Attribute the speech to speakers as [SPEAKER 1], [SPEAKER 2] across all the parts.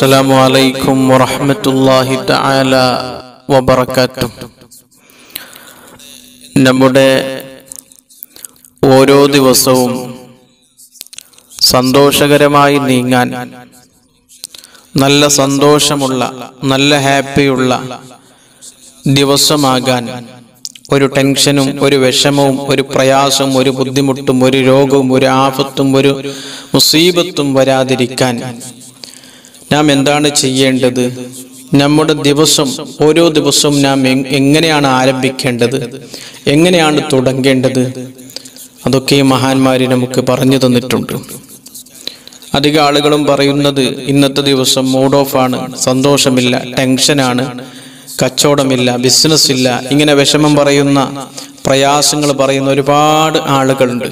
[SPEAKER 1] السلام عليكم ورحمة الله تعالى وبركاته നമ്മുടെ ഓരോ ദിവസവും സന്തോഷകരമായി നീങ്ങാൻ നല്ല സന്തോഷമുള്ള നല്ല ഹാപ്പിയുള്ള ദിവസമാകാൻ ഒരു ടെൻഷനും ഒരു വിഷമവും ഒരു പ്രയാസവും ഒരു ബുദ്ധിമുട്ടും ഒരു രോഗവും ഒരു ആപത്തും ഒരു മുസീബത്തും വരാതിരിക്കാൻ നാം എന്താണ് ചെയ്യേണ്ടത് നമ്മുടെ ദിവസം ഓരോ ദിവസവും നാം എങ്- എങ്ങനെയാണ് ആരംഭിക്കേണ്ടത് എങ്ങനെയാണ് തുടങ്ങേണ്ടത് അതൊക്കെ ഈ മഹാന്മാര് നമുക്ക് പറഞ്ഞു തന്നിട്ടുണ്ട് അധിക ആളുകളും പറയുന്നത് ഇന്നത്തെ ദിവസം മൂഡ് ഓഫ് ആണ് സന്തോഷമില്ല ടെൻഷനാണ് കച്ചവടമില്ല ബിസിനസ് ഇല്ല ഇങ്ങനെ വിഷമം പറയുന്ന പ്രയാസങ്ങൾ പറയുന്ന ഒരുപാട് ആളുകളുണ്ട്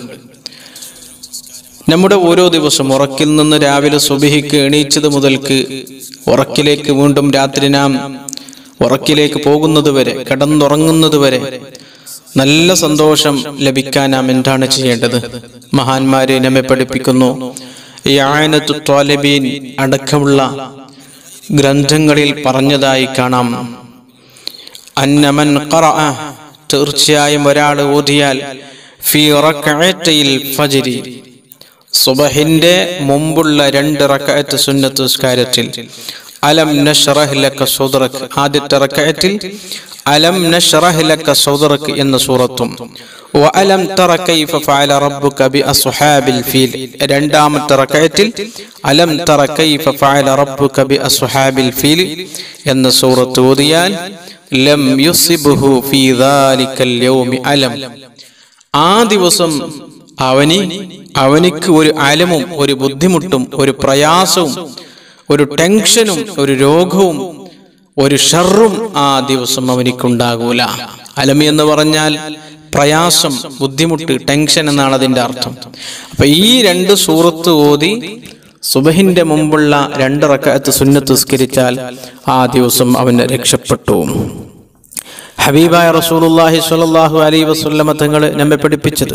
[SPEAKER 1] നമ്മുടെ ഓരോ ദിവസം ഉറക്കിൽ നിന്ന് രാവിലെ സുബഹിക്ക് എണീച്ചത് മുതൽക്ക് ഉറക്കിലേക്ക് വീണ്ടും രാത്രി നാം ഉറക്കിലേക്ക് പോകുന്നത് വരെ കിടന്നുറങ്ങുന്നത് വരെ നല്ല സന്തോഷം ലഭിക്കാൻ നാം എന്താണ് ചെയ്യേണ്ടത് മഹാന്മാരെ നമ്മെ പഠിപ്പിക്കുന്നു ഈ ആയനത്തു ത്വാലിബീൻ അടക്കമുള്ള ഗ്രന്ഥങ്ങളിൽ പറഞ്ഞതായി കാണാം അന്നമൻ ഖറഅ തീർച്ചയായും ഒരാൾ ഓതിയാൽ ഫി റക്അത്തയിൽ ഫജ്രി സുബഹിന്റെ മുമ്പുള്ള രണ്ട് റക്അത്ത് സുന്നത്ത് നിസ്കാരത്തിൽ അലം നഷ്റഹ് ലക സദ്റക് ആദ്യത്തെ റക്അത്തിൽ അലം നഷ്റഹ് ലക സദ്റക് എന്ന സൂറത്തും വഅലം തറ കൈഫ ഫഅല റബ്ബുക ബി അസ്ഹാബിൽ ഫീൽ രണ്ടാമത്തെ റക്അത്തിൽ അലം തറ കൈഫ ഫഅല റബ്ബുക ബി അസ്ഹാബിൽ ഫീൽ എന്ന സൂറത്ത് ഓതിയാൽ ലം യുസിബ്ഹു ഫീ ദാലിക്കൽ യൗമി അലം ആ ദിവസം അവന് അവനിക്ക് ഒരു അലമും ഒരു ബുദ്ധിമുട്ടും ഒരു പ്രയാസവും ഒരു ടെൻഷനും ഒരു രോഗവും ഒരു ഷർറും ആ ദിവസം അവനിക്കുണ്ടാകൂല അലമി എന്ന് പറഞ്ഞാൽ പ്രയാസം ബുദ്ധിമുട്ട് ടെൻഷൻ എന്നാണ് അതിന്റെ അർത്ഥം അപ്പൊ ഈ രണ്ട് സൂറത്ത് ഓതി സുബഹിന്റെ മുമ്പുള്ള രണ്ട് റക്കഅത്ത് സുന്നത്ത് നിസ്കരിച്ചാൽ ആ ദിവസം അവന് രക്ഷപ്പെട്ടു ഹബീബായ റസൂലുള്ളാഹി സ്വല്ലല്ലാഹു അലൈഹി വസല്ലമ തങ്ങൾ നമ്മെ പഠിപ്പിച്ചത്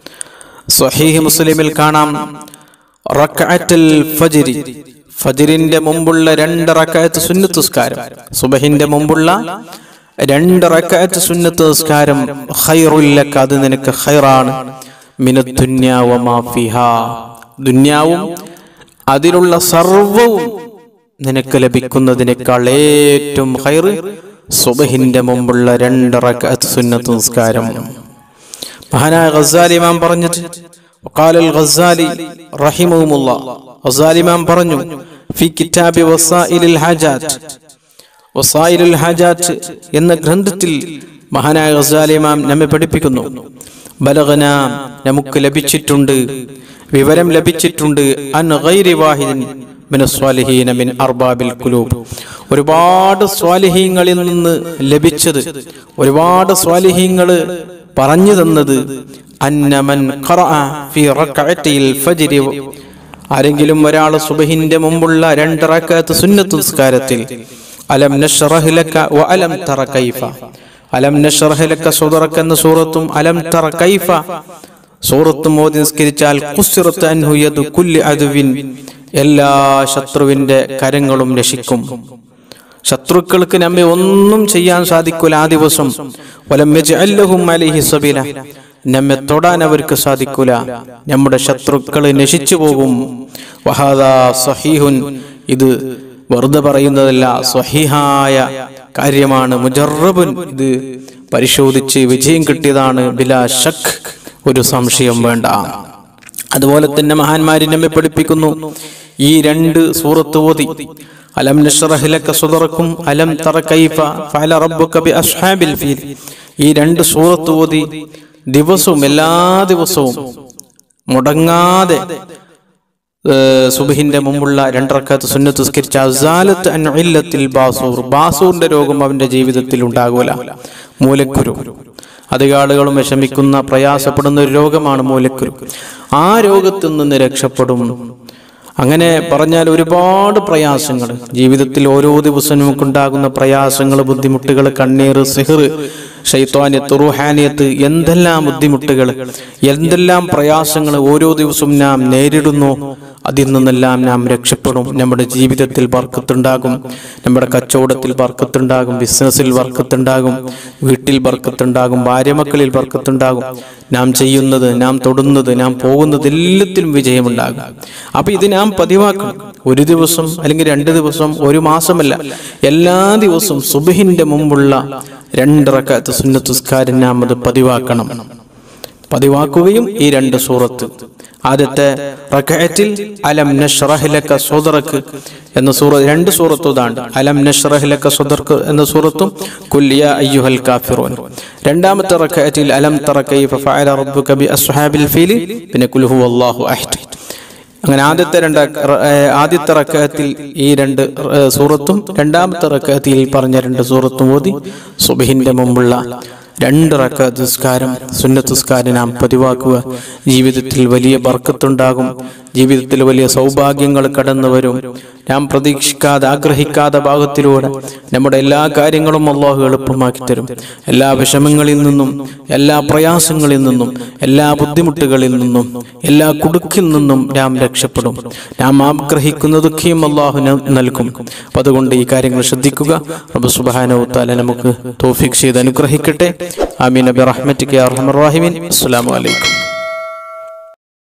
[SPEAKER 1] സ്വഹീഹ് മുസ്ലിമിൽ കാണാം റക്അത്തുൽ ഫജ്രി ഫജ്റിന്റെ മുമ്പുള്ള രണ്ട് റക്അത്ത് സുന്നത്ത് നിസ്കാരം സുബഹിന്റെ മുമ്പുള്ള രണ്ട് റക്അത്ത് സുന്നത്ത് നിസ്കാരം ഖൈറുൽ ലക അത് നിനക്ക് ഖൈറാണ് മിനദ് ദുനിയാ വമാ ഫിഹാ ദുനിയാവും അതിലുള്ള സർവവും നിനക്ക് ലഭിക്കുന്നതിനേക്കാൾ ഏറ്റവും ഖൈറ് സുബഹിന്റെ മുമ്പുള്ള രണ്ട് റക്അത്ത് സുന്നത്ത് നിസ്കാരം മഹാനായ ഗസാലി ഇമാം പറഞ്ഞത് وقال الغزالي رحمه الله غزالي ഇമാം പറഞ്ഞു في كتاب وسائل الحاجات وسائل الحاجات എന്ന ഗ്രന്ഥത്തിൽ മഹാനായ ഗസാലി ഇമാം നമ്മെ പഠിപ്പിക്കുന്നു ബലഗന നമുക്ക് ലഭിച്ചിട്ടുണ്ട് വിവരം ലഭിച്ചിട്ടുണ്ട് അൻ ഗൈരി വാഹിദിൻ മിന സ്വാലിഹീന മിൻ അർബാബിൽ കുലൂബ് ഒരുപാട് സ്വാലിഹീങ്ങളിൽ നിന്ന് ലഭിച്ചത് ഒരുപാട് സ്വാലിഹീങ്ങൾ പറഞ്ഞു തന്നത് അന്നമൻ ഖറഅ ഫി റക്അത്തിൽ ഫജ്രി ആരെങ്കിലും ഒരാൾ സുബഹിന്റെ മുമ്പുള്ള രണ്ട് റക്അത്ത് സുന്നത്ത് നിസ്കാരത്തിൽ അലം നഷ്റഹ് ലക വ അലം തറ കൈഫ അലം നഷ്റഹ് ലക സുദറക എന്ന സൂറത്തും അലം തറ കൈഫ സൂറത്തും മോദി നിസ്കരിച്ചാൽ ഖുസ്റത്ത് അൻഹു യദു കുല്ലി അദുവിൻ എല്ലാ ശത്രുവിന്റെ കരങ്ങളും രക്ഷിക്കും ശത്രുക്കൾക്ക് നമ്മെ ഒന്നും ചെയ്യാൻ സാധിക്കൂല ആ ദിവസം വലം യജ്അല്ലഹും അലൈഹി സബീല നമ്മെ തൊടാൻ അവർക്ക് സാധിക്കൂല നമ്മുടെ ശത്രുക്കൾ നശിച്ചു പോകും വഹാദാ സഹീഹുൻ ഇത് വെറുതെ പറയുന്നതല്ല സ്വഹീഹായ കാര്യമാണ് മുജറബുൻ ഇത് പരിശോധിച്ച് വിജയം കിട്ടിയതാണ് ബിലാ ഷക്ക് ഒരു സംശയം വേണ്ട അതുപോലെ തന്നെ മഹാന്മാരി നമ്മെ പഠിപ്പിക്കുന്നു ഈ രണ്ട് സൂറത്ത് ഓതി അലം നഷ്റഹ് ലക സുദറക്കും അലം തറ കൈഫ ഫഅല റബ്ബുക ബി അസ്ഹാബിൽ ഫീൽ ഈ രണ്ട് സൂറത്ത് ഓതി ദിവസവും എല്ലാ ദിവസവും മുടങ്ങാതെ ഏഹ്, സുബഹിന്റെ മുമ്പുള്ള രണ്ടറക്കാത്ത് സുന്നത്ത് സ്കരിച്ച അസാലത്ത് അൻ ഇല്ലത്തിൽ ബാസൂർ ബാസൂറിന്റെ രോഗം അവന്റെ ജീവിതത്തിൽ ഉണ്ടാകൂല മൂലക്കുരു അധിക ആളുകളും വിഷമിക്കുന്ന പ്രയാസപ്പെടുന്ന ഒരു രോഗമാണ് മൂലക്കുരു ആ രോഗത്തിൽ നിന്ന് രക്ഷപ്പെടും അങ്ങനെ പറഞ്ഞാൽ ഒരുപാട് പ്രയാസങ്ങൾ ജീവിതത്തിൽ ഓരോ ദിവസവും നമുക്കുണ്ടാകുന്ന പ്രയാസങ്ങൾ ബുദ്ധിമുട്ടുകൾ കണ്ണീർ സിഹർ ഷൈത്വാനിയത്ത് റുഹാനിയത്ത് എന്തെല്ലാം ബുദ്ധിമുട്ടുകൾ എന്തെല്ലാം പ്രയാസങ്ങൾ ഓരോ ദിവസവും നാം നേരിടുന്നു അതിൽ നിന്നെല്ലാം നാം രക്ഷപ്പെടും നമ്മുടെ ജീവിതത്തിൽ ബർക്കത്തുണ്ടാകും നമ്മുടെ കച്ചവടത്തിൽ ബർക്കത്തുണ്ടാകും ബിസിനസ്സിൽ ബർക്കത്തുണ്ടാകും വീട്ടിൽ ബർക്കത്തുണ്ടാകും ഭാര്യമക്കളിൽ ബർക്കത്തുണ്ടാകും നാം ചെയ്യുന്നത് നാം തൊടുന്നത് നാം പോകുന്നത് എല്ലാത്തിലും വിജയമുണ്ടാകും അപ്പൊ ഇത് നാം പതിവാക്കണം ഒരു ദിവസം അല്ലെങ്കിൽ രണ്ട് ദിവസം ഒരു മാസമല്ല എല്ലാ ദിവസവും സുബഹിന്റെ മുമ്പുള്ള രണ്ടിറക്കാത്ത സുന്നത്തുസ്കാരം നാം അത് പതിവാക്കണം പതിവാക്കുകയും ഈ രണ്ട് സൂറത്ത് ആദ്യത്തെ റക്കഅത്തിൽ അലം നഷ്റഹ് ലക സദറക്ക് എന്ന സൂറ രണ്ട് സൂറത്തും ഇതാണ് അലം നഷ്റഹ് ലക സദർക്ക് എന്ന സൂറത്തും കുൽ യാ അയ്യുഹൽ കാഫിറൂൻ രണ്ടാമത്തെ റക്കഅത്തിൽ അലം തറ കൈഫ ഫഅല റബ്ബുക ബി അസ്ഹാബിൽ ഫീൽ പിന്നെ കുൽ ഹുവല്ലാഹു അഹദ് അങ്ങനെ ആദ്യത്തെ രണ്ട് ആദ്യത്തെ റക്കഅത്തിൽ ഈ രണ്ട് ഏർ, സൂറത്തും രണ്ടാമത്തെ റക്കഅത്തിൽ പറഞ്ഞ രണ്ട് സൂറത്തും ഓതി സുബഹിന്റെ മുമ്പുള്ള രണ്ട് റക്കഅത്ത് നിസ്കാരം സുന്നത്ത് നിസ്കാരം നാം പതിവാക്കുക ജീവിതത്തിൽ വലിയ ബർക്കത്തുണ്ടാകും ജീവിതത്തിൽ വലിയ സൗഭാഗ്യങ്ങൾ കടന്നു വരും നാം പ്രതീക്ഷിക്കാതെ ആഗ്രഹിക്കാതെ ഭാഗത്തിലൂടെ നമ്മുടെ എല്ലാ കാര്യങ്ങളും അള്ളാഹു എളുപ്പമാക്കി തരും എല്ലാ വിഷമങ്ങളിൽ നിന്നും എല്ലാ പ്രയാസങ്ങളിൽ നിന്നും എല്ലാ ബുദ്ധിമുട്ടുകളിൽ നിന്നും എല്ലാ കുടുക്കിൽ നിന്നും നാം രക്ഷപ്പെടും നാം ആഗ്രഹിക്കുന്നതൊക്കെയും അള്ളാഹു ന- നൽകും അപ്പൊ അതുകൊണ്ട് ഈ കാര്യങ്ങൾ ശ്രദ്ധിക്കുക റബ്ബ് സുബ്ഹാനഹു തആല നമുക്ക് തോഫിക് ചെയ്ത് അനുഗ്രഹിക്കട്ടെ ആമീൻ നബി റഹ്മത്തിക്ക് അർഹമർ റഹീമീൻ അസ്സലാമു അലൈക്കും